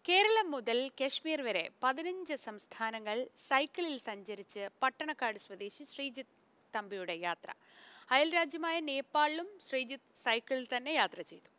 കേരളം മുതൽ കശ്മീർ വരെ പതിനഞ്ച് സംസ്ഥാനങ്ങൾ സൈക്കിളിൽ സഞ്ചരിച്ച് പട്ടണക്കാട് സ്വദേശി ശ്രീജിത്ത് തമ്പിയുടെ യാത്ര അയൽരാജ്യമായ നേപ്പാളിലും ശ്രീജിത്ത് സൈക്കിളിൽ തന്നെ യാത്ര ചെയ്തു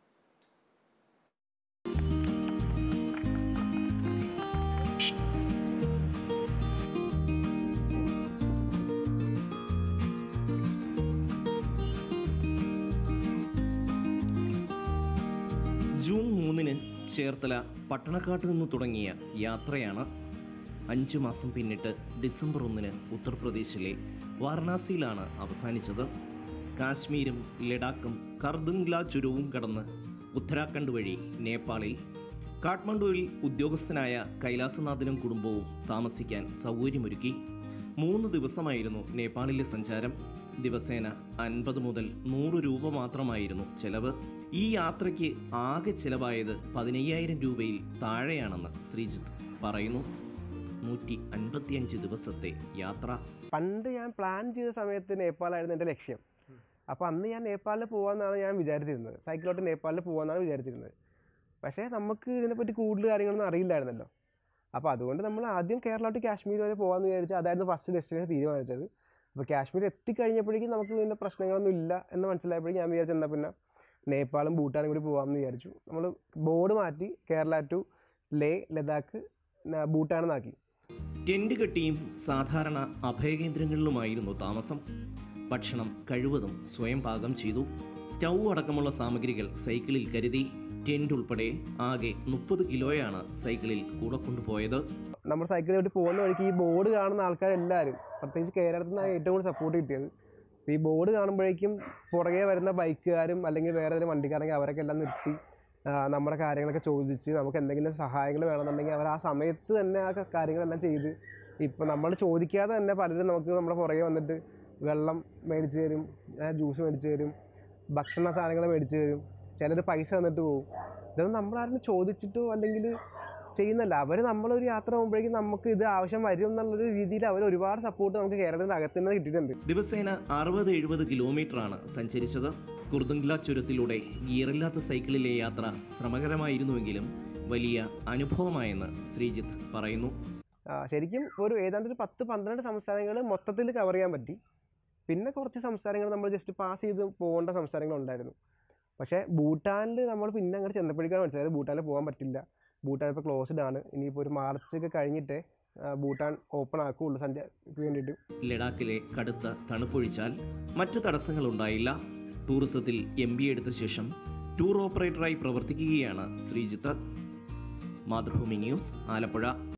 ജൂൺ മൂന്നിന് ചേർത്തല പട്ടണക്കാട്ട് നിന്ന് തുടങ്ങിയ യാത്രയാണ് അഞ്ചു മാസം പിന്നിട്ട് ഡിസംബർ ഒന്നിന് ഉത്തർപ്രദേശിലെ വാരണാസിയിലാണ് അവസാനിച്ചത് കാശ്മീരും ലഡാക്കും കർദുംഗ്ല ചുരവും കടന്ന് ഉത്തരാഖണ്ഡ് വഴി നേപ്പാളിൽ കാഠ്മണ്ഡുവിൽ ഉദ്യോഗസ്ഥനായ കൈലാസനാഥനും കുടുംബവും താമസിക്കാൻ സൗകര്യമൊരുക്കി മൂന്ന് ദിവസമായിരുന്നു നേപ്പാളിലെ സഞ്ചാരം ദിവസേന അൻപത് മുതൽ നൂറ് രൂപ മാത്രമായിരുന്നു ചെലവ് ഈ യാത്രയ്ക്ക് ആകെ ചെലവായത് പതിനയ്യായിരം രൂപയിൽ താഴെയാണെന്ന് ശ്രീജിത്ത് പറയുന്നു നൂറ്റി അൻപത്തിയഞ്ച് ദിവസത്തെ യാത്ര പണ്ട് ഞാൻ പ്ലാൻ ചെയ്ത സമയത്ത് നേപ്പാളായിരുന്നു എൻ്റെ ലക്ഷ്യം അപ്പോൾ അന്ന് ഞാൻ നേപ്പാളിൽ പോകാമെന്നാണ് ഞാൻ വിചാരിച്ചിരുന്നത് സൈക്കിളോട്ട് നേപ്പാളിൽ പോകാമെന്നാണ് വിചാരിച്ചിരുന്നത് പക്ഷേ നമുക്ക് ഇതിനെപ്പറ്റി കൂടുതൽ കാര്യങ്ങളൊന്നും അറിയില്ലായിരുന്നല്ലോ അപ്പോൾ അതുകൊണ്ട് നമ്മൾ ആദ്യം കേരളോട്ട് കാശ്മീർ വരെ പോകാമെന്ന് വിചാരിച്ചു അതായിരുന്നു ഫസ്റ്റ് ഡെസ്റ്റിനേഷൻ തീരുമാനിച്ചത് അപ്പോൾ കാശ്മീർ എത്തിക്കഴിഞ്ഞപ്പോഴേക്കും നമുക്ക് പിന്നെ പ്രശ്നങ്ങളൊന്നും ഇല്ല എന്ന് മനസ്സിലായപ്പോഴേക്കും ഞാൻ വിചാരിച്ചു എന്നാൽ പിന്നെ നേപ്പാളും ഭൂട്ടാനും കൂടി പോകാമെന്ന് വിചാരിച്ചു നമ്മൾ ബോർഡ് മാറ്റി കേരള ടു ലേ ലഡാക്ക് ന- ഭൂട്ടാനെന്നാക്കി ടെന്റ് കെട്ടിയും സാധാരണ അഭയകേന്ദ്രങ്ങളിലുമായിരുന്നു താമസം ഭക്ഷണം കഴിവതും സ്വയം പാകം ചെയ്തു സ്റ്റൗ അടക്കമുള്ള സാമഗ്രികൾ സൈക്കിളിൽ കരുതി ടെന്റ് ഉൾപ്പെടെ ആകെ മുപ്പത് കിലോയാണ് സൈക്കിളിൽ കൂടെ കൊണ്ടുപോയത് നമ്മുടെ സൈക്കിളിൽ വേണ്ടി പോകുന്ന വഴിക്ക് ഈ ബോർഡ് കാണുന്ന ആൾക്കാരെല്ലാവരും പ്രത്യേകിച്ച് കേരളത്തിൽ നിന്നാണ് ഏറ്റവും കൂടുതൽ സപ്പോർട്ട് കിട്ടിയത് ഈ ബോർഡ് കാണുമ്പോഴേക്കും പുറകെ വരുന്ന ബൈക്കുകാരും അല്ലെങ്കിൽ വേറെ ഏതെങ്കിലും വണ്ടിക്കാരെങ്കിൽ അവരൊക്കെ എല്ലാം നിർത്തി ആ, നമ്മുടെ കാര്യങ്ങളൊക്കെ ചോദിച്ച് നമുക്ക് എന്തെങ്കിലും സഹായങ്ങൾ വേണമെന്നുണ്ടെങ്കിൽ അവർ ആ സമയത്ത് തന്നെ ആ ക- കാര്യങ്ങളെല്ലാം ചെയ്ത് ഇപ്പം നമ്മൾ ചോദിക്കാതെ തന്നെ പലരും നമുക്ക് നമ്മുടെ പുറകെ വന്നിട്ട് വെള്ളം മേടിച്ച് തരും ജ്യൂസ് മേടിച്ച് തരും ഭക്ഷണ സാധനങ്ങൾ മേടിച്ച് തരും ചിലർ പൈസ തന്നിട്ട് പോകും ഇതൊന്നും നമ്മളാരും ചോദിച്ചിട്ടോ അല്ലെങ്കിൽ ചെയ്യുന്നല്ല അവർ നമ്മളൊരു യാത്ര പോകുമ്പോഴേക്കും നമുക്ക് ഇത് ആവശ്യം വരും എന്നുള്ളൊരു രീതിയിൽ അവർ ഒരുപാട് സപ്പോർട്ട് നമുക്ക് കേരളത്തിൻ്റെ അകത്ത് നിന്ന് കിട്ടിയിട്ടുണ്ട് ദിവസേന അറുപത് എഴുപത് കിലോമീറ്ററാണ് സഞ്ചരിച്ചത് കുർദുംഗ്ല ചുരത്തിലൂടെ ഗിയറില്ലാത്ത സൈക്കിളിലെ യാത്ര ശ്രമകരമായിരുന്നുവെങ്കിലും വലിയ അനുഭവമായെന്ന് ശ്രീജിത്ത് പറയുന്നു ആ, ശരിക്കും ഒരു ഏതാണ്ട് ഒരു പത്ത് പന്ത്രണ്ട് സംസ്ഥാനങ്ങൾ മൊത്തത്തിൽ കവർ ചെയ്യാൻ പറ്റി പിന്നെ കുറച്ച് സംസ്ഥാനങ്ങൾ നമ്മൾ ജസ്റ്റ് പാസ് ചെയ്ത് പോകേണ്ട സംസ്ഥാനങ്ങളുണ്ടായിരുന്നു പക്ഷേ ഭൂട്ടാനിൽ നമ്മൾ പിന്നെ അങ്ങോട്ട് ചെന്നപ്പോഴേക്കാണ് മനസ്സിലായത് ഭൂട്ടാനിൽ പോകാൻ പറ്റില്ല ഭൂട്ടാൻ ഇപ്പോൾ ക്ലോസ്ഡ് ആണ് ഇനിയിപ്പോൾ ഒരു മാർച്ച് ഒക്കെ കഴിഞ്ഞിട്ടേ ആ, ഭൂട്ടാൻ ഓപ്പൺ ആക്കുകയുള്ളൂ സഞ്ചാരത്തിന് വേണ്ടിയിട്ട് ലഡാക്കിലെ കടുത്ത തണുപ്പൊഴിച്ചാൽ മറ്റു തടസ്സങ്ങളുണ്ടായില്ല ടൂറിസത്തിൽ എം ബി എടുത്ത ശേഷം ടൂർ ഓപ്പറേറ്ററായി പ്രവർത്തിക്കുകയാണ് ശ്രീജിത്ത് മാതൃഭൂമി ന്യൂസ് ആലപ്പുഴ